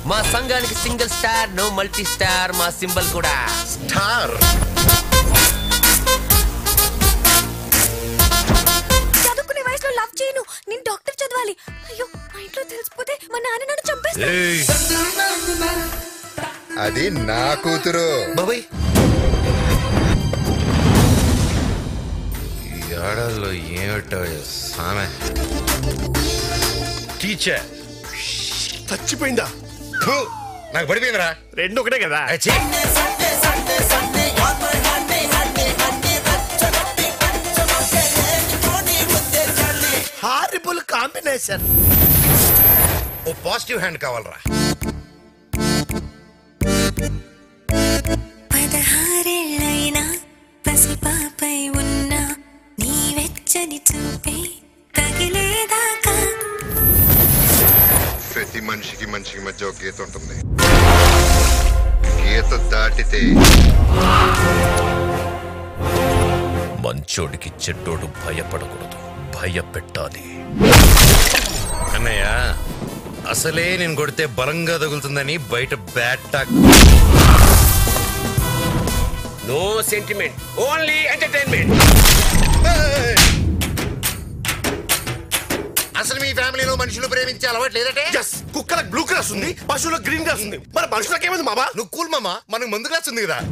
మా సంఘానికి single star no multi star మా సింబల్ కూడా స్టార్ చదువుకునే వయసులో లవ్ చేయను నేను డాక్టర్ చదవాలి అయ్యో మా ఇంట్లో తెలిసిపోతే మా నాన్న నన్ను చంపేస్తారు ఏయ్, అది నా కూతురు బాబాయ్ ఈ ఆడల్లో ఏమిటో సామె టీచర్ చచ్చిపోయిందా ఫు, నాకు పడిపోయిందిరా రెండు ఒకటే కదా అచ్చీ. హారిబుల్ కాంబినేషన్ ఓ పాజిటివ్ హ్యాండ్ కావాలరా పదహారేళ్ళైనా పసిపాపై ఉన్నా నీ వెచ్చని చూపే తగిలేదాకా ప్రతి మనిషికి మనిషికి మధ్య ఒక గీత ఉంటుంది గీత దాటితే మంచోడికి చెడ్డోడు భయపడకూడదు భయపెట్టాలి అన్నయ్య అసలే నేను కొడితే బలంగా తగులుతుందని బయట bad talk no sentiment only entertainment అసలు మీ ఫ్యామిలీలో మనుషులు ప్రేమించే అలవాటు లేదటే ఎస్ కుక్కలకు బ్లూ క్రాస్ ఉంది పశువులకు గ్రీన్ క్రాస్ ఉంది మరి మనుషులకు ఏమైంది మామా నువ్వు కూల్ మామ మనకు ముందు క్లాస్ ఉంది కదా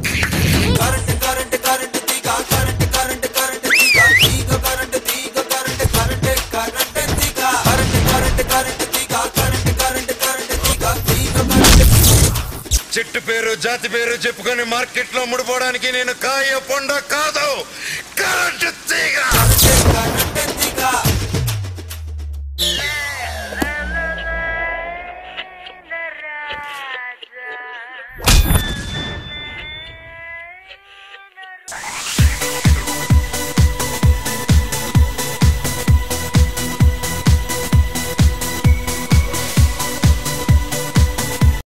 చెట్టు పేరు జాతి పేరు చెప్పుకొని మార్కెట్ లో ముడిపోవడానికి నేను కాయ పొండ కాదు కరెంటు తీగ